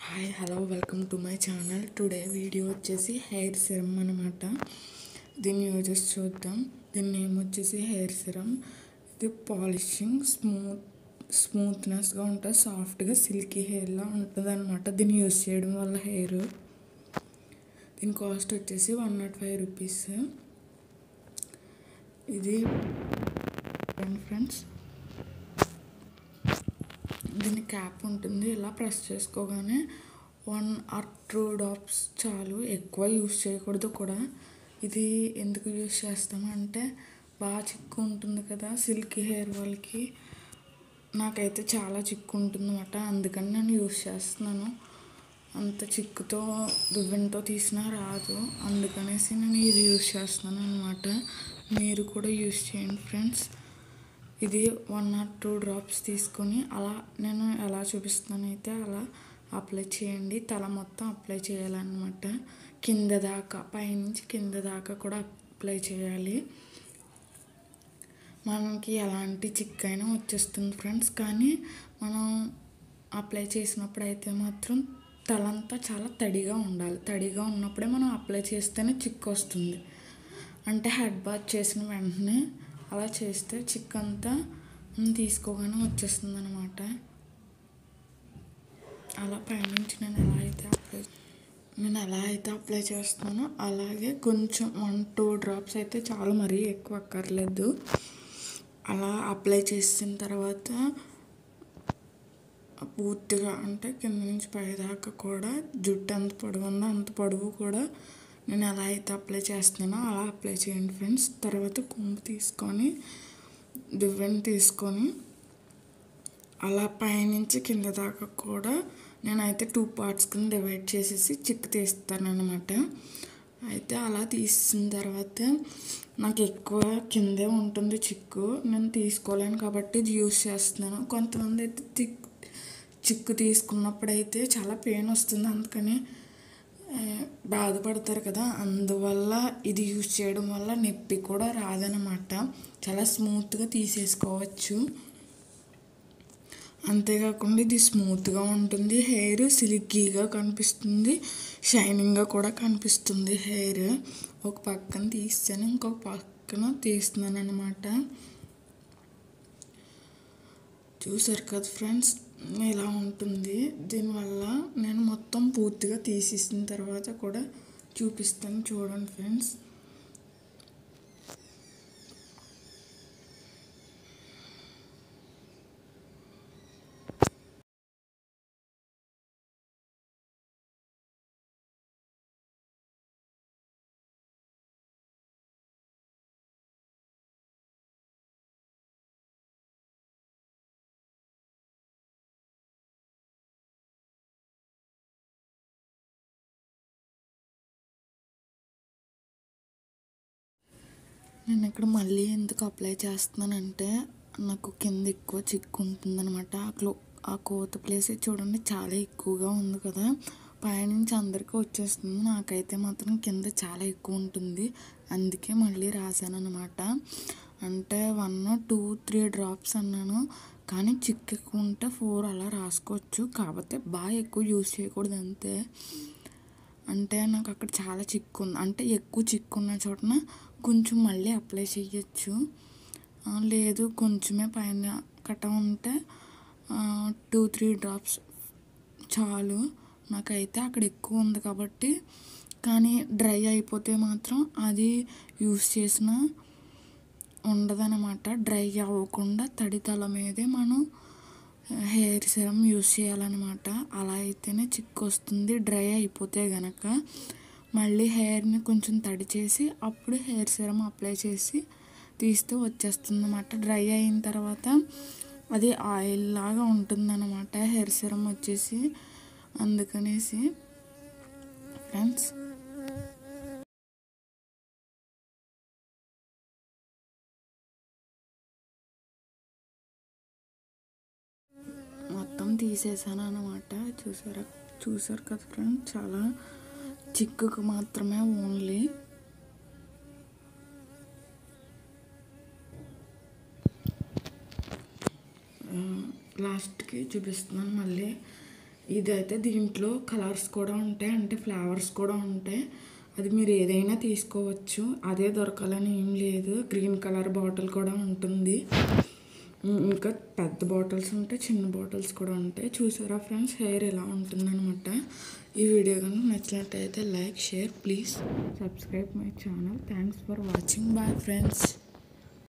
hi hello welcome to my channel today video వచ్చేసి hair serum అనమాట దీని uses చూద్దాం దీని నేమ్ వచ్చేసి హెయిర్ సిరమ్ ఇది పాలిషింగ్ స్మూత్ స్మూత్నెస్గా ఉంటుంది సాఫ్ట్గా సిల్కీ హెయిర్లా ఉంటుంది అనమాట దీన్ని యూజ్ చేయడం వల్ల హెయిర్ దీని కాస్ట్ వచ్చేసి వన్ నాట్ ఫైవ్ రూపీస్ ఇది ఫ్రెండ్స్ దీని క్యాప్ ఉంటుంది ఇలా ప్రెస్ చేసుకోగానే వన్ ఆర్ టూ డ్రాప్స్ చాలు ఎక్కువ యూస్ చేయకూడదు కూడా ఇది ఎందుకు యూస్ చేస్తామంటే బాగా చిక్కు ఉంటుంది కదా సిల్కీ హెయిర్ వాళ్ళకి నాకైతే చాలా చిక్కు ఉంటుంది అనమాట అందుకని నేను యూస్ చేస్తున్నాను అంత చిక్కుతో దువ్వెనతో తీసినా రాదు అందుకనేసి నేను ఇది యూస్ చేస్తున్నాను అనమాట మీరు కూడా యూస్ చేయండి ఫ్రెండ్స్ ఇది వన్ ఆర్ టూ డ్రాప్స్ తీసుకొని అలా నేను ఎలా చూపిస్తున్నాను అయితే అలా అప్లై చేయండి తల మొత్తం అప్లై చేయాలన్నమాట కింద దాకా పైనుంచి కింద దాకా కూడా అప్లై చేయాలి మనకి ఎలాంటి చిక్కైనా వచ్చేస్తుంది ఫ్రెండ్స్ కానీ మనం అప్లై చేసినప్పుడు అయితే మాత్రం తలంతా చాలా తడిగా ఉండాలి తడిగా ఉన్నప్పుడే మనం అప్లై చేస్తేనే చిక్కు వస్తుంది అంటే హెడ్ బాత్ చేసిన వెంటనే అలా చేస్తే చిక్ అంతా తీసుకోగానే వచ్చేస్తుంది అనమాట అలా పైనుంచి నేను ఎలా అయితే అప్లై నేను ఎలా అయితే అప్లై చేస్తున్నానో అలాగే కొంచెం వన్ టూ డ్రాప్స్ అయితే చాలా మరీ ఎక్కువ అక్కర్లేదు అలా అప్లై చేసిన తర్వాత పూర్తిగా అంటే కింద నుంచి పైదాకా కూడా జుట్టు ఎంత పొడవు ఉందో అంత పొడవు కూడా నేను ఎలా అయితే అప్లై చేస్తున్నానో అలా అప్లై చేయండి ఫ్రెండ్స్ తర్వాత కుంపు తీసుకొని దువ్వెన తీసుకొని అలా పైనుంచి కింద దాకా కూడా నేనైతే టూ పార్ట్స్ కింద డివైడ్ చేసేసి చిక్కు తీస్తాను అనమాట అయితే అలా తీసిన తర్వాత నాకు ఎక్కువ కిందే ఉంటుంది చిక్కు నేను తీసుకోలేను కాబట్టి ఇది యూస్ చేస్తున్నాను కొంతమంది అయితే చిక్ చిక్కు తీసుకున్నప్పుడైతే చాలా పెయిన్ వస్తుంది అందుకని బాధపడతారు కదా అందువల్ల ఇది యూజ్ చేయడం వల్ల నొప్పి కూడా రాదనమాట చాలా స్మూత్గా తీసేసుకోవచ్చు అంతేకాకుండా ఇది స్మూత్గా ఉంటుంది హెయిర్ సిల్కీగా కనిపిస్తుంది షైనింగ్గా కూడా కనిపిస్తుంది హెయిర్ ఒక పక్కన తీస్తాను ఇంకొక పక్కన తీస్తున్నాను అనమాట చూసారు కదా ఫ్రెండ్స్ ఇలా ఉంటుంది దీనివల్ల నేను మొత్తం పూర్తిగా తీసేసిన తర్వాత కూడా చూపిస్తాను చూడండి ఫ్రెండ్స్ నేను ఇక్కడ మళ్ళీ ఎందుకు అప్లై చేస్తున్నానంటే నాకు కింద ఎక్కువ చిక్కు ఉంటుందన్నమాట ఆ క్లో ఆ కోత ప్లేస్ చూడండి చాలా ఎక్కువగా ఉంది కదా పైనుంచి అందరికీ వచ్చేస్తుంది నాకైతే మాత్రం కింద చాలా ఎక్కువ ఉంటుంది అందుకే మళ్ళీ రాశాను అనమాట అంటే వన్ టూ త్రీ డ్రాప్స్ అన్నాను కానీ చిక్కు ఎక్కువ ఉంటే ఫోర్ అలా రాసుకోవచ్చు కాకపోతే బాగా ఎక్కువ యూస్ చేయకూడదు అంతే అంటే నాకు అక్కడ చాలా చిక్కు ఉంది అంటే ఎక్కువ చిక్కు ఉన్న చోటన కొంచెం మళ్ళీ అప్లై చేయొచ్చు లేదు కొంచెమే పైన కట్ట ఉంటే టూ త్రీ డ్రాప్స్ చాలు నాకైతే అక్కడ ఎక్కువ ఉంది కాబట్టి కానీ డ్రై అయిపోతే మాత్రం అది యూస్ చేసిన ఉండదనమాట డ్రై అవ్వకుండా తడి తల మీదే మనం హెయిర్ సిరమ్ యూస్ చేయాలన్నమాట అలా అయితేనే చిక్కు వస్తుంది డ్రై అయిపోతే గనక మళ్ళీ హెయిర్ని కొంచెం తడి చేసి అప్పుడు హెయిర్ సిరమ్ అప్లై చేసి తీస్తే వచ్చేస్తుంది అనమాట డ్రై అయిన తర్వాత అది ఆయిల్ లాగా ఉంటుందన్నమాట హెయిర్ సిరమ్ వచ్చేసి అందుకనేసి ఫ్రెండ్స్ మొత్తం తీసేసాను అనమాట చూసారా చూసారు కదా ఫ్రెండ్ చాలా చిక్కుకు మాత్రమే ఓన్లీ లాస్ట్కి చూపిస్తున్నాను మళ్ళీ ఇదైతే దీంట్లో కలర్స్ కూడా ఉంటాయి అంటే ఫ్లేవర్స్ కూడా ఉంటాయి అది మీరు ఏదైనా తీసుకోవచ్చు అదే దొరకాలని ఏం లేదు గ్రీన్ కలర్ బాటిల్ కూడా ఉంటుంది ఉమ్, ఇంకా పెద్ద బాటిల్స్ ఉంటాయి చిన్న బాటిల్స్ కూడా ఉంటాయి చూసారా ఫ్రెండ్స్ హెయిర్ ఎలా ఉంటుందన్నమాట ఈ వీడియో కనుక నచ్చినట్టయితే like share please subscribe my channel thanks for watching bye friends